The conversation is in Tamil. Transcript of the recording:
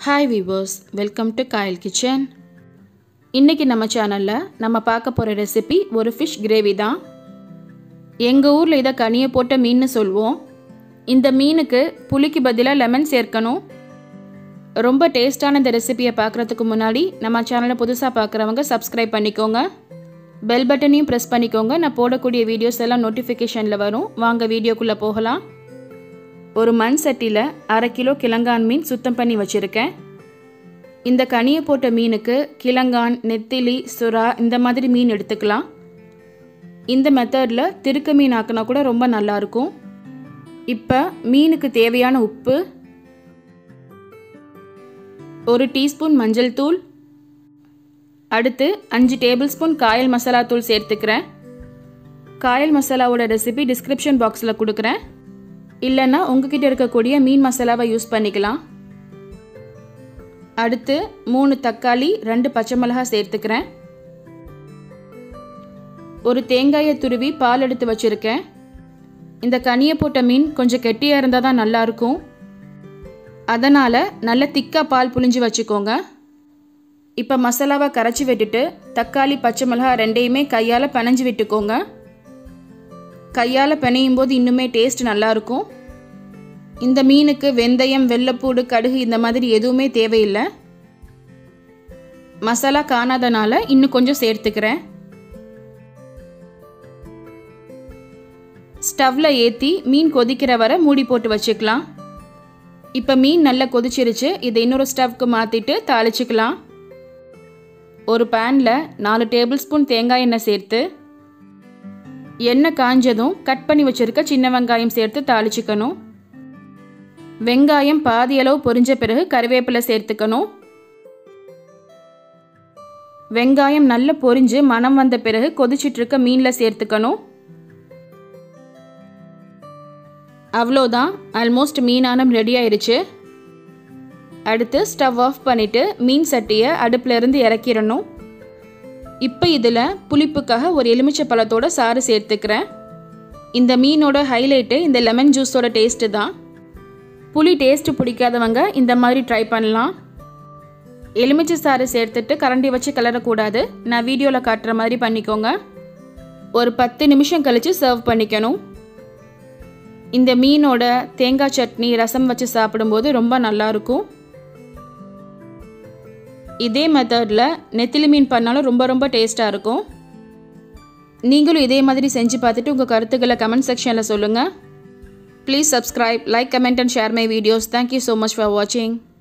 hi viewers welcome to Kayal kitchen இன்றைக்கி நம்ம சேனலில் நம்ம பார்க்க போகிற ரெசிபி ஒரு ஃபிஷ் கிரேவி தான் எங்கள் ஊரில் இதை கனியை போட்ட மீன்னு சொல்லுவோம் இந்த மீனுக்கு புளிக்கு பதிலாக லெமன் சேர்க்கணும் ரொம்ப டேஸ்டான இந்த ரெசிபியை பார்க்குறதுக்கு முன்னாடி நம்ம சேனலை புதுசாக பார்க்குறவங்க சப்ஸ்கிரைப் பண்ணிக்கோங்க பெல் பட்டனையும் ப்ரெஸ் பண்ணிக்கோங்க நான் போடக்கூடிய வீடியோஸ் எல்லாம் நோட்டிஃபிகேஷனில் வரும் வாங்க வீடியோக்குள்ளே போகலாம் ஒரு மண் சட்டியில் அரை கிலோ கிழங்கான் மீன் சுத்தம் பண்ணி வச்சுருக்கேன் இந்த கனியை போட்ட மீனுக்கு கிழங்கான் நெத்திலி சுறா இந்த மாதிரி மீன் எடுத்துக்கலாம் இந்த மெத்தடில் திருக்க மீன் ஆக்கினா கூட ரொம்ப நல்லாயிருக்கும் இப்போ மீனுக்கு தேவையான உப்பு ஒரு டீஸ்பூன் மஞ்சள் தூள் அடுத்து அஞ்சு டேபிள் ஸ்பூன் காயல் மசாலா தூள் சேர்த்துக்கிறேன் காயல் மசாலாவோட ரெசிபி டிஸ்கிரிப்ஷன் பாக்ஸில் கொடுக்குறேன் இல்லைன்னா உங்ககிட்ட இருக்கக்கூடிய மீன் மசாலாவை யூஸ் பண்ணிக்கலாம் அடுத்து மூணு தக்காளி ரெண்டு பச்சை மிளகாய் சேர்த்துக்கிறேன் ஒரு தேங்காயை துருவி பால் எடுத்து வச்சுருக்கேன் இந்த கனியை போட்ட மீன் கொஞ்சம் கெட்டியாக இருந்தால் தான் நல்லாயிருக்கும் அதனால் நல்ல திக்காக பால் புளிஞ்சு வச்சுக்கோங்க இப்போ மசாலாவை கரைச்சி விட்டுட்டு தக்காளி பச்சை மிளகாய் ரெண்டையுமே கையால் பனைஞ்சு விட்டுக்கோங்க கையால் பிணையும் போது இன்னுமே டேஸ்ட் நல்லாயிருக்கும் இந்த மீனுக்கு வெந்தயம் வெள்ளைப்பூடு கடுகு இந்த மாதிரி எதுவுமே தேவையில்லை மசாலா காணாதனால இன்னும் கொஞ்சம் சேர்த்துக்கிறேன் ஸ்டவ்வில் ஏற்றி மீன் கொதிக்கிற வரை மூடி போட்டு வச்சுக்கலாம் இப்போ மீன் நல்லா கொதிச்சிருச்சு இதை இன்னொரு ஸ்டவ்க்கு மாற்றிட்டு தாளிச்சுக்கலாம் ஒரு பேனில் நாலு டேபிள் ஸ்பூன் தேங்காய் எண்ணெய் சேர்த்து எண்ணெய் காஞ்சதும் கட் பண்ணி வச்சுருக்க சின்ன வெங்காயம் சேர்த்து தாளிச்சுக்கணும் வெங்காயம் பாதி அளவு பொரிஞ்ச பிறகு கருவேப்பிலை சேர்த்துக்கணும் வெங்காயம் நல்லா பொரிஞ்சு மனம் வந்த பிறகு கொதிச்சிட்ருக்க மீனில் சேர்த்துக்கணும் அவ்வளோதான் ஆல்மோஸ்ட் மீனானம் ரெடி ஆயிடுச்சு அடுத்து ஸ்டவ் ஆஃப் பண்ணிவிட்டு மீன் சட்டியை அடுப்பில் இறக்கிடணும் இப்போ இதில் புளிப்புக்காக ஒரு எலுமிச்சை பழத்தோட சாறு சேர்த்துக்கிறேன் இந்த மீனோட ஹைலைட்டு இந்த லெமன் ஜூஸோட டேஸ்ட்டு தான் புளி டேஸ்ட்டு பிடிக்காதவங்க இந்த மாதிரி ட்ரை பண்ணலாம் எலுமிச்சை சாறு சேர்த்துட்டு கரண்டி வச்சு கிளறக்கூடாது நான் வீடியோவில் காட்டுற மாதிரி பண்ணிக்கோங்க ஒரு பத்து நிமிஷம் கழித்து சர்வ் பண்ணிக்கணும் இந்த மீனோட தேங்காய் சட்னி ரசம் வச்சு சாப்பிடும்போது ரொம்ப நல்லாயிருக்கும் இதே மெத்தடில் நெத்திலி மீன் பண்ணாலும் ரொம்ப ரொம்ப டேஸ்ட்டாக இருக்கும் நீங்களும் இதே மாதிரி செஞ்சு பார்த்துட்டு உங்கள் கருத்துக்களை கமெண்ட் செக்ஷனில் சொல்லுங்கள் please subscribe like comment and share my videos thank you so much for வாட்சிங்